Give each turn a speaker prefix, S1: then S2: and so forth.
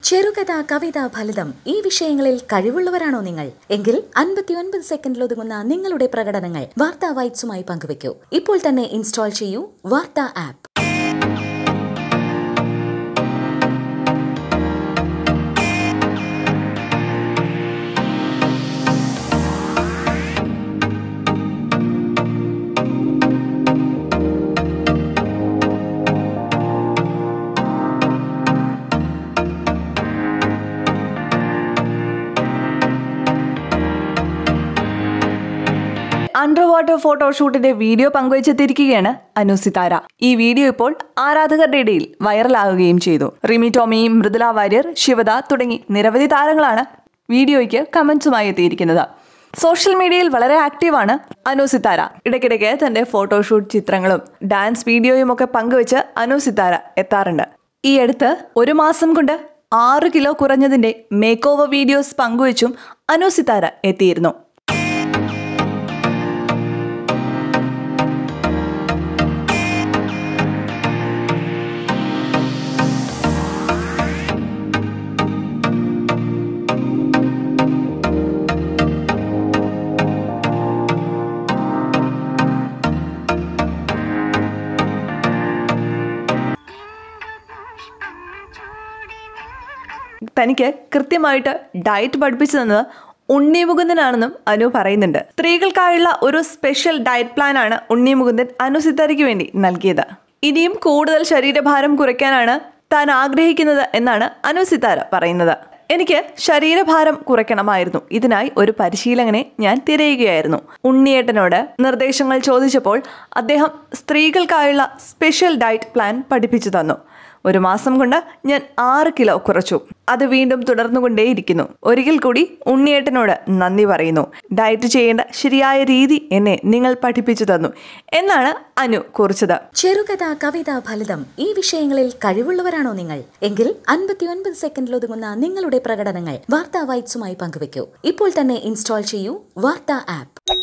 S1: ചെറുകഥ കവിത ഫലിതം ഈ വിഷയങ്ങളിൽ കഴിവുള്ളവരാണോ നിങ്ങൾ എങ്കിൽ അൻപത്തിയൊൻപത് സെക്കൻഡിൽ ഒതുങ്ങുന്ന നിങ്ങളുടെ പ്രകടനങ്ങൾ വാർത്താ വൈറ്റ്സുമായി പങ്കുവയ്ക്കൂ ഇപ്പോൾ തന്നെ ഇൻസ്റ്റാൾ ചെയ്യൂ വാർത്താ ആപ്പ്
S2: അണ്ടർ വാട്ടർ ഫോട്ടോഷൂട്ടിന്റെ വീഡിയോ പങ്കുവച്ചെത്തിയിരിക്കുകയാണ് അനു സിതാര ഈ വീഡിയോ ഇപ്പോൾ ആരാധകരുടെ ഇടയിൽ വൈറലാകുകയും ചെയ്തു റിമി ടോമി മൃദുല വാര്യർ ശിവദ തുടങ്ങി നിരവധി താരങ്ങളാണ് വീഡിയോയ്ക്ക് കമന്റ്സുമായി എത്തിയിരിക്കുന്നത് സോഷ്യൽ മീഡിയയിൽ വളരെ ആക്റ്റീവാണ് അനു സിതാര ഇടയ്ക്കിടയ്ക്ക് തന്റെ ഫോട്ടോഷൂട്ട് ചിത്രങ്ങളും ഡാൻസ് വീഡിയോയും ഒക്കെ പങ്കുവെച്ച് അനു സിതാര എത്താറുണ്ട് ഈ അടുത്ത് ഒരു മാസം കൊണ്ട് ആറ് കിലോ കുറഞ്ഞതിന്റെ മേക്ക് ഓവർ വീഡിയോസ് പങ്കുവച്ചും അനു സിതാര എത്തിയിരുന്നു തനിക്ക് കൃത്യമായിട്ട് ഡയറ്റ് പഠിപ്പിച്ചു തന്നത് ഉണ്ണി മുകുന്ദനാണെന്നും അനു പറയുന്നുണ്ട് സ്ത്രീകൾക്കായുള്ള ഒരു സ്പെഷ്യൽ ഡയറ്റ് പ്ലാൻ ആണ് ഉണ്ണി മുകുന്ദൻ അനു സിത്താരയ്ക്ക് വേണ്ടി നൽകിയത് ഇനിയും കൂടുതൽ ശരീരഭാരം കുറയ്ക്കാനാണ് താൻ ആഗ്രഹിക്കുന്നത് എന്നാണ് അനു സിത്താര പറയുന്നത് എനിക്ക് ശരീരഭാരം കുറയ്ക്കണമായിരുന്നു ഇതിനായി ഒരു പരിശീലകനെ ഞാൻ തിരയുകയായിരുന്നു ഉണ്ണിയേട്ടനോട് നിർദ്ദേശങ്ങൾ ചോദിച്ചപ്പോൾ അദ്ദേഹം സ്ത്രീകൾക്കായുള്ള സ്പെഷ്യൽ ഡയറ്റ് പ്ലാൻ പഠിപ്പിച്ചു തന്നു ഒരു മാസം കൊണ്ട് ഞാൻ ആറ് കിലോ കുറച്ചു അത് വീണ്ടും തുടർന്നുകൊണ്ടേയിരിക്കുന്നു ഒരിക്കൽ കൂടി ഉണ്ണിയേട്ടനോട് നന്ദി പറയുന്നു ഡയറ്റ് ചെയ്യേണ്ട ശരിയായ രീതി എന്നെ നിങ്ങൾ പഠിപ്പിച്ചു തന്നു എന്നാണ് അനു കുറിച്ചത്
S1: ചെറുകഥ കവിത ഫലിതം ഈ വിഷയങ്ങളിൽ കഴിവുള്ളവരാണോ നിങ്ങൾ എങ്കിൽ അൻപത്തിയൊൻപത് സെക്കൻഡിൽ ഒതുങ്ങുന്ന നിങ്ങളുടെ പ്രകടനങ്ങൾ വാർത്താ വൈറ്റ്സുമായി പങ്കുവയ്ക്കൂ ഇപ്പോൾ തന്നെ ഇൻസ്റ്റാൾ ചെയ്യൂ വാർത്താ ആപ്പ്